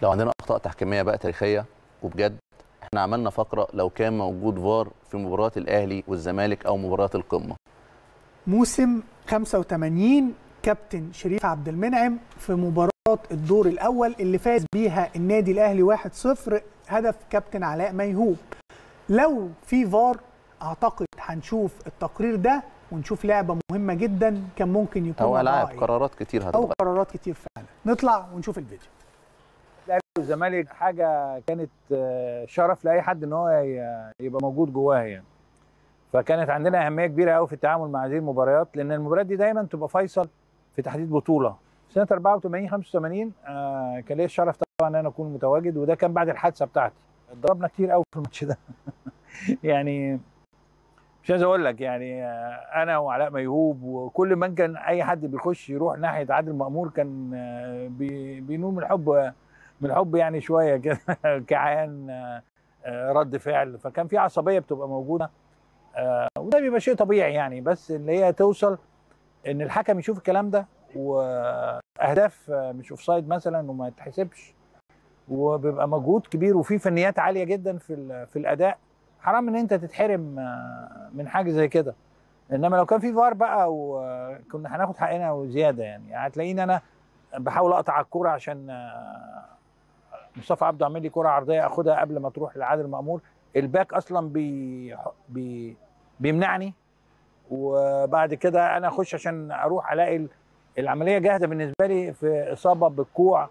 لو عندنا اخطاء تحكيميه بقى تاريخيه وبجد احنا عملنا فقره لو كان موجود فار في مباراه الاهلي والزمالك او مباراه القمه موسم 85 كابتن شريف عبد المنعم في مباراة الدور الأول اللي فاز بيها النادي الأهلي 1-0 هدف كابتن علاء ميهوب لو في فار أعتقد هنشوف التقرير ده ونشوف لعبة مهمة جدا كان ممكن يكون او العاب وضعها إيه. قرارات كتير أو هتتغير قرارات كتير فعلا نطلع ونشوف الفيديو الاهلي والزمالك حاجه كانت آه، شرف لاي حد ان هو ي- يبقى موجود جواها يعني فكانت عندنا اهميه كبيره قوي في التعامل مع هذه المباريات لان المباريات دي دايما تبقى فيصل في تحديد بطوله سنه 84 85 آه، كان ليا الشرف طبعا ان انا اكون متواجد وده كان بعد الحادثه بتاعتي ضربنا كتير قوي في الماتش ده يعني مش عايز اقول لك يعني آه، انا وعلاء ميهوب وكل من كان اي حد بيخش يروح ناحيه عادل مامور كان آه، بي- بينوم من الحب من الحب يعني شويه كده كعان آه، آه، رد فعل فكان في عصبيه بتبقى موجوده آه، وده بيبقى شيء طبيعي يعني بس اللي هي توصل ان الحكم يشوف الكلام ده واهداف آه، مش اوف سايد مثلا وما يتحسبش وبيبقى مجهود كبير وفي فنيات عاليه جدا في ال- في الاداء حرام ان انت تتحرم آه، من حاجه زي كده انما لو كان في فار بقى وكنا هناخد حقنا وزياده يعني هتلاقيني انا بحاول اقطع الكوره عشان آه، مصطفى عبده عامل لي كره عرضيه اخدها قبل ما تروح لعادل مامور الباك اصلا بي بي بيمنعني وبعد كده انا اخش عشان اروح الاقي ال- العمليه جاهزه بالنسبه لي في اصابه بالكوع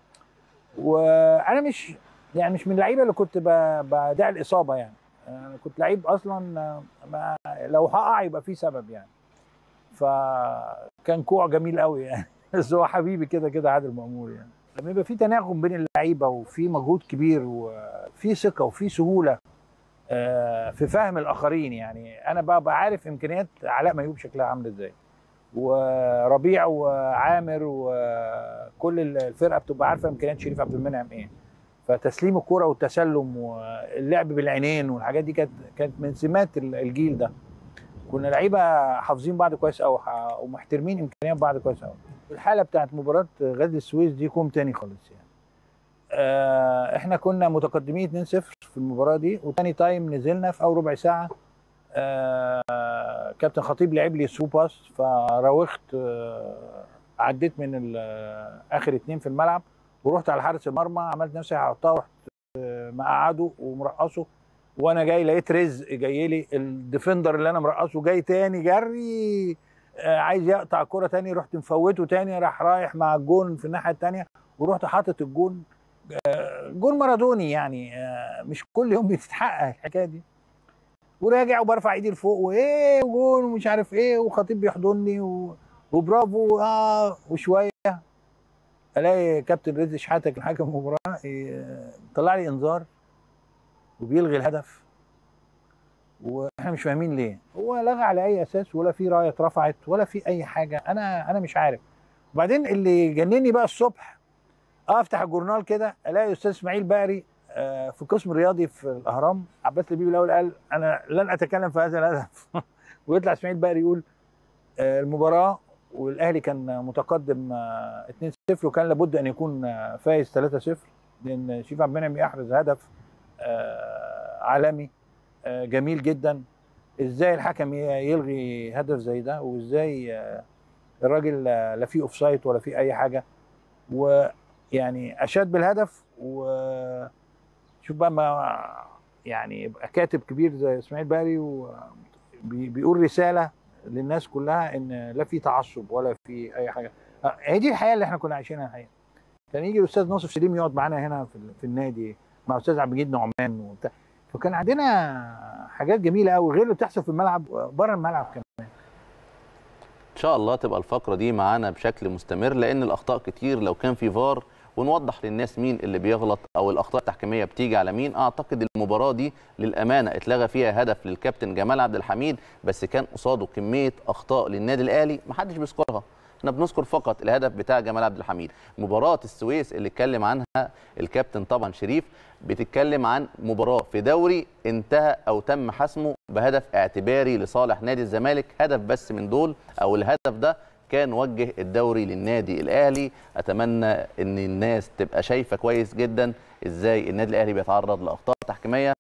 وانا مش يعني مش من اللعيبه اللي كنت ب- بدعي الاصابه يعني انا كنت لعيب اصلا آه، ما لو هقع يبقى في سبب يعني فكان كوع جميل قوي يعني بس هو حبيبي كده كده عادل مامور يعني لما يبقى في تناغم بين اللعيبه وفي مجهود كبير وفي ثقه وفي سهوله آه، في فهم الاخرين يعني انا بقى بقى عارف امكانيات علاء ميوب شكلها عامل ازاي وربيع وعامر وكل الفرقه بتبقى عارفه امكانيات شريف عبد المنعم ايه فتسليم الكره والتسلم واللعب بالعينين والحاجات دي كانت كانت من سمات الجيل ده كنا لعيبه حافظين بعض كويس قوي ومحترمين امكانيات بعض كويس قوي الحاله بتاعت مباراه غزل السويس دي كوم تاني خالص يعني آه، احنا كنا متقدمين 2-0 في المباراه دي وتاني تايم نزلنا في اول ربع ساعه آه، كابتن خطيب لعب لي ثرو باس فراوغت آه، عديت من ال- اخر اتنين في الملعب ورحت على حارس المرمى عملت نفسي هحطها ورحت آه، مقعده ومرقصه وانا جاي لقيت رزق جاي لي الديفندر اللي انا مرقصه جاي تاني جري آه، عايز يقطع الكرة تاني رحت مفوته تاني راح رايح مع الجون في الناحيه التانيه ورحت حاطط الجون آه، جون مارادوني يعني آه، مش كل يوم بتتحقق الحكايه دي وراجع وبرفع ايدي لفوق وايه وجون ومش عارف ايه وخطيب بيحضني و... وبرافو اه وشويه الاقي كابتن رزق شحاته كان حكم المباراه آه، طلع لي انذار وبيلغي الهدف واحنا مش فاهمين ليه هو لغى على اي اساس ولا في رايه اترفعت ولا في اي حاجه انا انا مش عارف وبعدين اللي جنني بقى الصبح افتح الجورنال كده الاقي استاذ اسماعيل بقري آه، في القسم الرياضي في الاهرام عباس لبيب الاول قال انا لن اتكلم في هذا الهدف ويطلع اسماعيل بقري يقول آه، المباراه والاهلي كان متقدم آه، 2-0 وكان لابد ان يكون آه، فايز 3-0 لان شريف عبد المنعم يحرز هدف آه، عالمي آه، جميل جدا ازاي الحكم ي- يلغي هدف زي ده وازاي آه، الراجل آه، لا فيه اوف سايت ولا فيه اي حاجه ويعني اشاد بالهدف وشوف بقى ما يعني يبقى كاتب كبير زي اسماعيل باري وبيقول رساله للناس كلها ان لا في تعصب ولا في اي حاجه آه، هي دي الحياه اللي احنا كنا عايشينها الحقيقه كان يجي الاستاذ ناصف سليم يقعد معانا هنا في, في النادي مع استاذ عبد المجيد نعمان وبتاع فكان عندنا حاجات جميله قوي غير اللي بتحصل في الملعب بره الملعب كمان ان شاء الله تبقى الفقره دي معانا بشكل مستمر لان الاخطاء كتير لو كان في فار ونوضح للناس مين اللي بيغلط او الاخطاء التحكيميه بتيجي على مين اعتقد المباراه دي للامانه اتلغى فيها هدف للكابتن جمال عبد الحميد بس كان قصاده كميه اخطاء للنادي الاهلي محدش بيذكرها احنا بنذكر فقط الهدف بتاع جمال عبد الحميد مباراه السويس اللي اتكلم عنها الكابتن طبعا شريف بتتكلم عن مباراه في دوري انتهى او تم حسمه بهدف اعتباري لصالح نادي الزمالك هدف بس من دول او الهدف ده كان وجه الدوري للنادي الاهلي اتمنى ان الناس تبقى شايفه كويس جدا ازاي النادي الاهلي بيتعرض لاخطاء تحكيميه